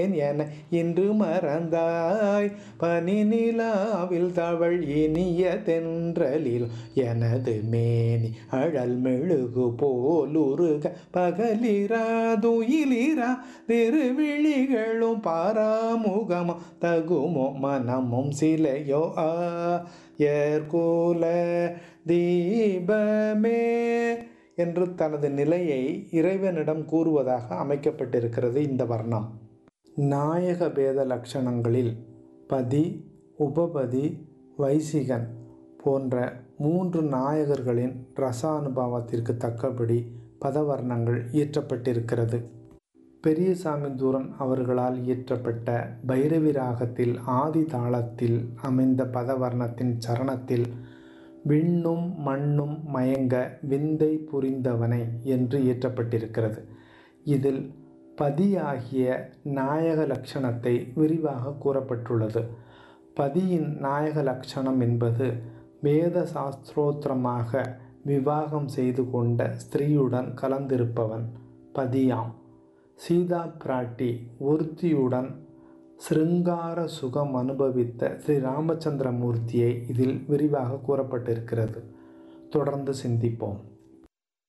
என இன்று மறந்தாய் பனி நிலாவில் தவள் இனிய தென்றலில் எனது மேனி அழல் மெழுகு போலுருக பகலிரா துயிலிரா திருவிழிகளும் பாராமுகமும் தகுமோ மனமும் சிலையோ ஆ ஏற்கூல தீபமே என்று தனது நிலையை இறைவனிடம் கூறுவதாக அமைக்கப்பட்டிருக்கிறது இந்த வர்ணம் நாயக பேத லட்சணங்களில் பதி உபபதி வைசிகன் போன்ற மூன்று நாயகர்களின் ரசானுபவத்திற்கு தக்கபடி பதவர்ணங்கள் இயற்றப்பட்டிருக்கிறது பெரியசாமி தூரன் அவர்களால் இயற்றப்பட்ட பைரவி ராகத்தில் ஆதி தாளத்தில் அமைந்த பதவர்ணத்தின் சரணத்தில் விண்ணும் மண்ணும் மயங்க விந்தை புரிந்தவனை என்று இயற்றப்பட்டிருக்கிறது இதில் பதியாகிய நாயக லட்சணத்தை விரிவாக கூறப்பட்டுள்ளது பதியின் நாயக லட்சணம் என்பது வேத சாஸ்திரோத்திரமாக விவாகம் செய்து கொண்ட ஸ்திரீயுடன் கலந்திருப்பவன் பதியாம் சீதா பிராட்டி ஒருத்தியுடன் சிருங்கார சுகம் அனுபவித்த ஸ்ரீ ராமச்சந்திரமூர்த்தியை இதில் விரிவாக கூறப்பட்டிருக்கிறது தொடர்ந்து சிந்திப்போம்